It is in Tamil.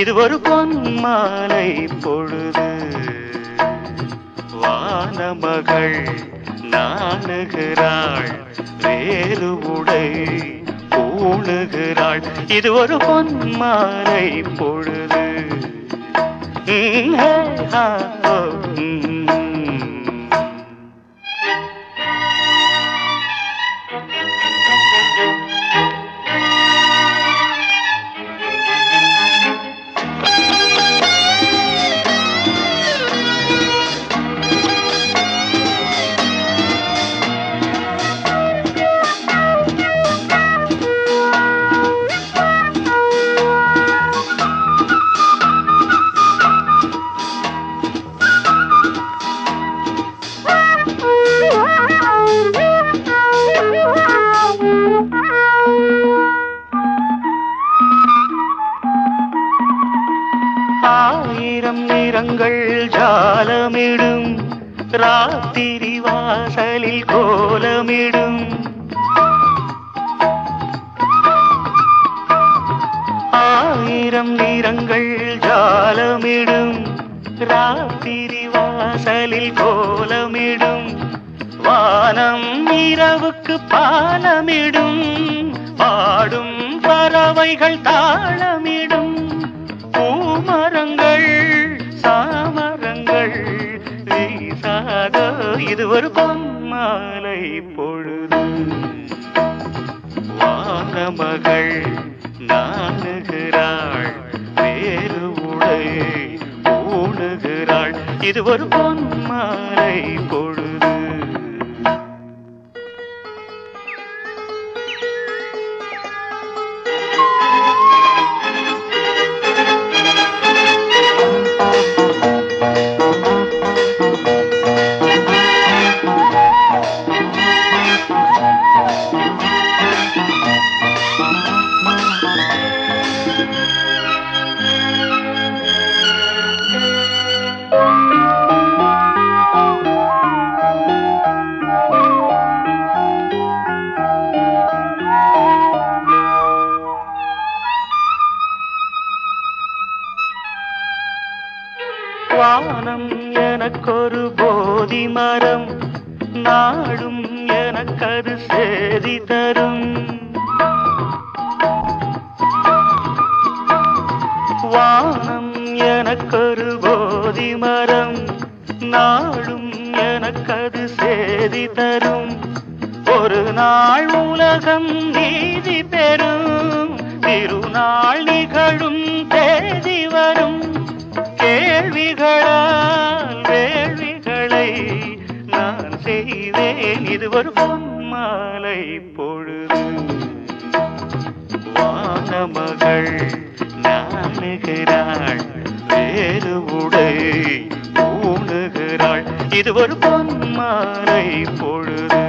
இது ஒரு பொன்மாலை பொழுது வானமகள் நாணுகிறாள் வேறு உடை பூணுகிறாள் இது ஒரு பொன்மாலை பொழுது ம், ஹே, ஹா, ஓ, ம். ஆயிரம் நிறங்கள் ஜாலமிடும் ராத்திரி வாசலில் கோலமிடும் ஆயிரம் நிறங்கள் ஜாலமிடும் ராத்திரி வாசலில் கோலமிடும் வானம் இரவுக்கு பாலமிடும் பாடும் பறவைகள் தாளமிடும் பூமரங்கள் சாமரங்கள் வீசாத இது ஒரு பொன்மாலை பொழுது வானமகள் நாணுகிறாள் வேறு உடை ஊணுகிறாள் இது ஒரு பொன்மாலை பொழுது வானம் எனக்கொரு போதி மரம் நாடும் எனக்கது சேதி தரும் வானம் எனக்கொரு போதி மரம் நாடும் எனக்கது சேதி தரும் ஒரு நாள் உலகம் நீதி பெறும் திருநாள் நிகழும் தேதி வரும் கேள்விகளால் வேள்விகளை நான் செய்வேன் இது ஒரு பொன்மாலை பொழுது வானமகள் நாணுகிறாள் வேறு உடை ஊணுகிறாள் இது ஒரு பொன்மாலை பொழுது